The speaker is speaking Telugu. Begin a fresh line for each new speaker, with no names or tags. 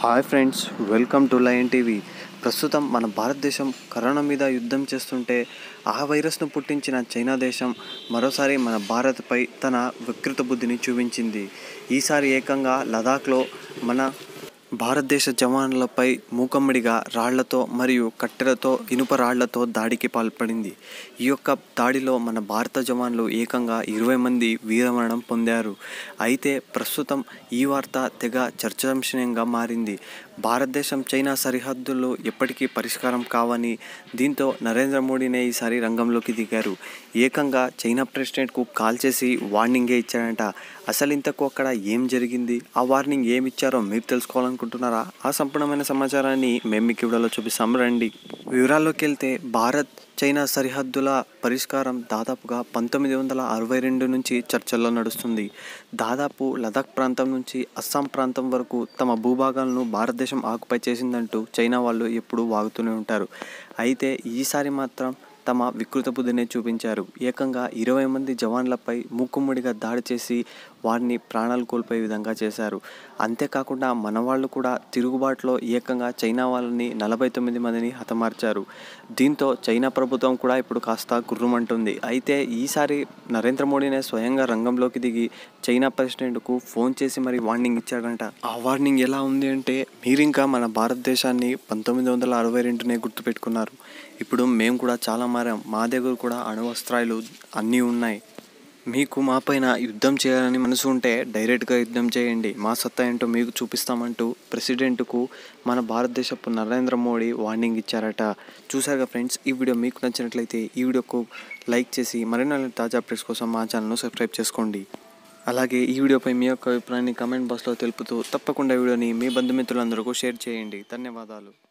hi friends welcome to Lion TV ప్రస్తుతం మన భారతదేశం కరోనా మీద యుద్ధం చేస్తుంటే ఆ వైరస్ను పుట్టించిన చైనా దేశం మరోసారి మన భారత్పై తన వికృత బుద్ధిని చూపించింది ఈసారి ఏకంగా లదాఖ్లో మన భారతదేశ జవాన్లపై మూకమ్మడిగా రాళ్లతో మరియు కట్టెలతో ఇనుప రాళ్లతో దాడికి పాల్పడింది ఈ యొక్క దాడిలో మన భారత జవాన్లు ఏకంగా ఇరవై మంది వీరమరణం పొందారు అయితే ప్రస్తుతం ఈ వార్త తెగ చర్చాంశనీయంగా మారింది భారతదేశం చైనా సరిహద్దులు ఎప్పటికీ పరిష్కారం కావని దీంతో నరేంద్ర మోడీనే ఈసారి రంగంలోకి దిగారు ఏకంగా చైనా ప్రెసిడెంట్కు కాల్ చేసి వార్నింగే ఇచ్చారంట అసలు ఇంతకు అక్కడ ఏం జరిగింది ఆ వార్నింగ్ ఏమి ఇచ్చారో మీరు తెలుసుకోవాలనుకుంటున్నారా ఆ సంపూర్ణమైన సమాచారాన్ని మేము మీకు ఇవ్వడంలో చూపిస్తాం రండి వివరాల్లోకి వెళ్తే భారత్ చైనా సరిహద్దుల పరిష్కారం దాదాపుగా పంతొమ్మిది వందల అరవై రెండు నుంచి చర్చల్లో నడుస్తుంది దాదాపు లదాఖ్ ప్రాంతం నుంచి అస్సాం ప్రాంతం వరకు తమ భూభాగాలను భారతదేశం ఆకుపై చేసిందంటూ చైనా వాళ్ళు ఎప్పుడూ వాగుతూనే ఉంటారు అయితే ఈసారి మాత్రం తమ వికృత బుద్ధినే చూపించారు ఏకంగా ఇరవై మంది జవాన్లపై మూకుమ్మడిగా దాడి చేసి వారిని ప్రాణాలు కోల్పోయే విధంగా చేశారు అంతేకాకుండా మన వాళ్ళు కూడా తిరుగుబాటులో ఏకంగా చైనా వాళ్ళని నలభై తొమ్మిది మందిని హతమార్చారు దీంతో చైనా ప్రభుత్వం కూడా ఇప్పుడు కాస్త గుర్రుమంటుంది అయితే ఈసారి నరేంద్ర మోడీనే స్వయంగా రంగంలోకి దిగి చైనా ప్రెసిడెంట్కు ఫోన్ చేసి మరి వార్నింగ్ ఇచ్చాడంట ఆ వార్నింగ్ ఎలా ఉంది అంటే మీరింకా మన భారతదేశాన్ని పంతొమ్మిది వందల అరవై రెండునే గుర్తుపెట్టుకున్నారు ఇప్పుడు మేము కూడా చాలా మారాం మా దగ్గర కూడా అణువస్త్రాలు అన్నీ ఉన్నాయి మీకు మా పైన యుద్ధం చేయాలని మనసు ఉంటే డైరెక్ట్గా యుద్ధం చేయండి మా సత్తా ఏంటో మీకు చూపిస్తామంటూ ప్రెసిడెంట్కు మన భారతదేశపు నరేంద్ర మోడీ వార్నింగ్ ఇచ్చారట చూసారుగా ఫ్రెండ్స్ ఈ వీడియో మీకు నచ్చినట్లయితే ఈ వీడియోకు లైక్ చేసి మరిన్ని తాజా అప్డేట్స్ కోసం మా ఛానల్ను సబ్స్క్రైబ్ చేసుకోండి అలాగే ఈ వీడియోపై మీ యొక్క అభిప్రాయాన్ని కామెంట్ బాక్స్లో తెలుపుతూ తప్పకుండా వీడియోని మీ బంధుమిత్రులందరికీ షేర్ చేయండి ధన్యవాదాలు